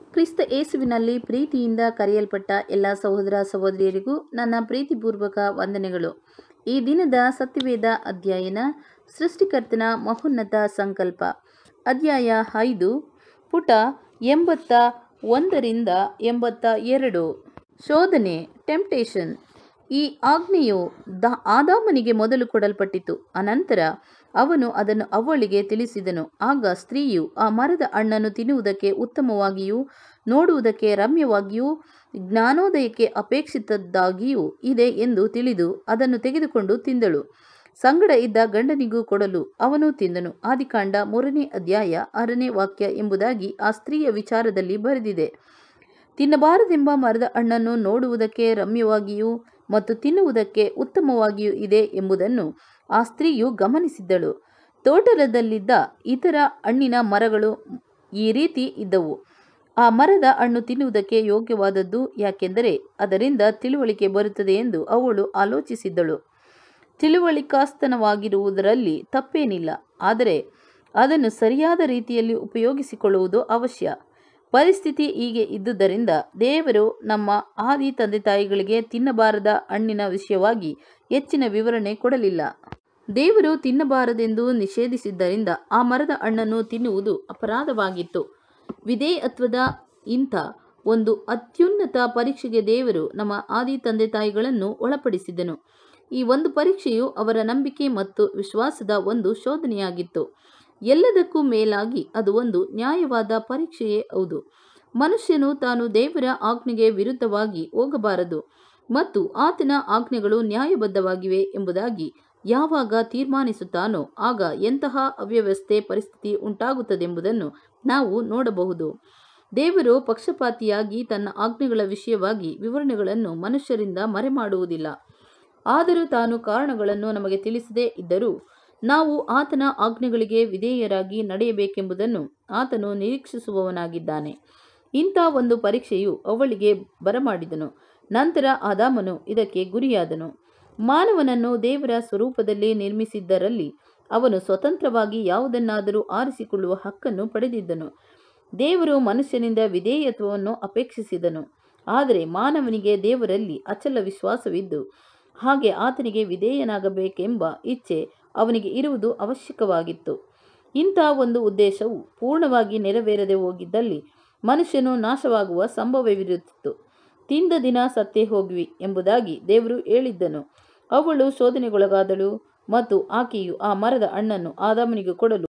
ಕ್ರಿಸ್ತ ಯೇಸುವಿನಲ್ಲಿ ಪ್ರೀತಿಯಿಂದ ಕರೆಯಲ್ಪಟ್ಟ ಎಲ್ಲ ಸಹೋದರ ಸಹೋದರಿಯರಿಗೂ ನನ್ನ ಪ್ರೀತಿಪೂರ್ವಕ ವಂದನೆಗಳು ಈ ದಿನದ ಸತ್ಯವೇದ ಅಧ್ಯಯನ ಸೃಷ್ಟಿಕರ್ತನ ಮಹೋನ್ನತ ಸಂಕಲ್ಪ ಅಧ್ಯಾಯ ಐದು ಪುಟ ಎಂಬತ್ತ ಒಂದರಿಂದ ಎಂಬತ್ತ ಎರಡು ಶೋಧನೆ ಟೆಂಪ್ಟೇಷನ್ ಈ ಆಜ್ಞೆಯು ದ ಆದಾಮನಿಗೆ ಮೊದಲು ಕೊಡಲ್ಪಟ್ಟಿತು ಅನಂತರ ಅವನು ಅದನ್ನು ಅವಳಿಗೆ ತಿಳಿಸಿದನು ಆಗ ಸ್ತ್ರೀಯು ಆ ಮರದ ಹಣ್ಣನ್ನು ತಿನ್ನುವುದಕ್ಕೆ ಉತ್ತಮವಾಗಿಯೂ ನೋಡುವುದಕ್ಕೆ ರಮ್ಯವಾಗಿಯೂ ಜ್ಞಾನೋದಯಕ್ಕೆ ಅಪೇಕ್ಷಿತದ್ದಾಗಿಯೂ ಇದೆ ಎಂದು ತಿಳಿದು ಅದನ್ನು ತೆಗೆದುಕೊಂಡು ತಿಂದಳು ಸಂಗಡ ಇದ್ದ ಗಂಡನಿಗೂ ಕೊಡಲು ಅವನು ತಿಂದನು ಆದಿಕಾಂಡ ಮೂರನೇ ಅಧ್ಯಾಯ ಆರನೇ ವಾಕ್ಯ ಎಂಬುದಾಗಿ ಆ ಸ್ತ್ರೀಯ ವಿಚಾರದಲ್ಲಿ ಬರೆದಿದೆ ತಿನ್ನಬಾರದೆಂಬ ಮರದ ಹಣ್ಣನ್ನು ನೋಡುವುದಕ್ಕೆ ರಮ್ಯವಾಗಿಯೂ ಮತ್ತು ತಿನ್ನುವುದಕ್ಕೆ ಉತ್ತಮವಾಗಿಯೂ ಇದೆ ಎಂಬುದನ್ನು ಆ ಸ್ತ್ರೀಯು ಗಮನಿಸಿದ್ದಳು ತೋಟದಲ್ಲಿದ್ದ ಇತರ ಹಣ್ಣಿನ ಮರಗಳು ಈ ರೀತಿ ಇದ್ದವು ಆ ಮರದ ಹಣ್ಣು ತಿನ್ನುವುದಕ್ಕೆ ಯೋಗ್ಯವಾದದ್ದು ಯಾಕೆಂದರೆ ಅದರಿಂದ ತಿಳುವಳಿಕೆ ಬರುತ್ತದೆ ಎಂದು ಅವಳು ಆಲೋಚಿಸಿದ್ದಳು ತಿಳುವಳಿಕಾಸ್ತನವಾಗಿರುವುದರಲ್ಲಿ ತಪ್ಪೇನಿಲ್ಲ ಆದರೆ ಅದನ್ನು ಸರಿಯಾದ ರೀತಿಯಲ್ಲಿ ಉಪಯೋಗಿಸಿಕೊಳ್ಳುವುದು ಅವಶ್ಯ ಪರಿಸ್ಥಿತಿ ಹೀಗೆ ಇದ್ದುದರಿಂದ ದೇವರು ನಮ್ಮ ಆದಿ ತಂದೆ ತಾಯಿಗಳಿಗೆ ತಿನ್ನಬಾರದ ಹಣ್ಣಿನ ವಿಷಯವಾಗಿ ಹೆಚ್ಚಿನ ವಿವರಣೆ ಕೊಡಲಿಲ್ಲ ದೇವರು ತಿನ್ನಬಾರದೆಂದು ನಿಷೇಧಿಸಿದ್ದರಿಂದ ಆ ಮರದ ಹಣ್ಣನ್ನು ತಿನ್ನುವುದು ಅಪರಾಧವಾಗಿತ್ತು ವಿಧೇಯತ್ವದ ಇಂಥ ಒಂದು ಅತ್ಯುನ್ನತ ಪರೀಕ್ಷೆಗೆ ದೇವರು ನಮ್ಮ ಆದಿ ತಂದೆ ತಾಯಿಗಳನ್ನು ಒಳಪಡಿಸಿದನು ಈ ಒಂದು ಪರೀಕ್ಷೆಯು ಅವರ ನಂಬಿಕೆ ಮತ್ತು ವಿಶ್ವಾಸದ ಒಂದು ಶೋಧನೆಯಾಗಿತ್ತು ಎಲ್ಲದಕ್ಕೂ ಮೇಲಾಗಿ ಅದು ಒಂದು ನ್ಯಾಯವಾದ ಪರೀಕ್ಷೆಯೇ ಹೌದು ಮನುಷ್ಯನು ತಾನು ದೇವರ ಆಜ್ಞೆಗೆ ವಿರುದ್ಧವಾಗಿ ಹೋಗಬಾರದು ಮತ್ತು ಆತನ ಆಜ್ಞೆಗಳು ನ್ಯಾಯಬದ್ಧವಾಗಿವೆ ಎಂಬುದಾಗಿ ಯಾವಾಗ ತೀರ್ಮಾನಿಸುತ್ತಾನೋ ಆಗ ಎಂತಹ ಅವ್ಯವಸ್ಥೆ ಪರಿಸ್ಥಿತಿ ಉಂಟಾಗುತ್ತದೆಂಬುದನ್ನು ನಾವು ನೋಡಬಹುದು ದೇವರು ಪಕ್ಷಪಾತಿಯಾಗಿ ತನ್ನ ಆಜ್ಞೆಗಳ ವಿಷಯವಾಗಿ ವಿವರಣೆಗಳನ್ನು ಮನುಷ್ಯರಿಂದ ಮರೆಮಾಡುವುದಿಲ್ಲ ಆದರೂ ತಾನು ಕಾರಣಗಳನ್ನು ನಮಗೆ ತಿಳಿಸದೇ ಇದ್ದರೂ ನಾವು ಆತನ ಆಜ್ಞೆಗಳಿಗೆ ವಿಧೇಯರಾಗಿ ನಡೆಯಬೇಕೆಂಬುದನ್ನು ಆತನು ನಿರೀಕ್ಷಿಸುವವನಾಗಿದ್ದಾನೆ ಇಂಥ ಒಂದು ಪರೀಕ್ಷೆಯು ಅವಳಿಗೆ ಬರಮಾಡಿದನು ನಂತರ ಆದಾಮನು ಇದಕ್ಕೆ ಗುರಿಯಾದನು ಮಾನವನನ್ನು ದೇವರ ಸ್ವರೂಪದಲ್ಲಿ ನಿರ್ಮಿಸಿದ್ದರಲ್ಲಿ ಅವನು ಸ್ವತಂತ್ರವಾಗಿ ಯಾವುದನ್ನಾದರೂ ಆರಿಸಿಕೊಳ್ಳುವ ಹಕ್ಕನ್ನು ಪಡೆದಿದ್ದನು ದೇವರು ಮನುಷ್ಯನಿಂದ ವಿಧೇಯತ್ವವನ್ನು ಅಪೇಕ್ಷಿಸಿದನು ಆದರೆ ಮಾನವನಿಗೆ ದೇವರಲ್ಲಿ ಅಚಲ ವಿಶ್ವಾಸವಿದ್ದು ಹಾಗೆ ಆತನಿಗೆ ವಿಧೇಯನಾಗಬೇಕೆಂಬ ಇಚ್ಛೆ ಅವನಿಗೆ ಇರುವುದು ಅವಶ್ಯಕವಾಗಿತ್ತು ಇಂಥ ಒಂದು ಉದ್ದೇಶವು ಪೂರ್ಣವಾಗಿ ನೆರವೇರದೆ ಹೋಗಿದ್ದಲ್ಲಿ ಮನುಷ್ಯನು ನಾಶವಾಗುವ ಸಂಭವವಿರುತ್ತಿತ್ತು ತಿಂದ ದಿನ ಸತ್ತೇ ಹೋಗ್ವಿ ಎಂಬುದಾಗಿ ದೇವರು ಹೇಳಿದ್ದನು ಅವಳು ಶೋಧನೆಗೊಳಗಾದಳು ಮತ್ತು ಆಕೆಯು ಆ ಮರದ ಹಣ್ಣನ್ನು ಆದಾಮನಿಗೆ ಕೊಡಲು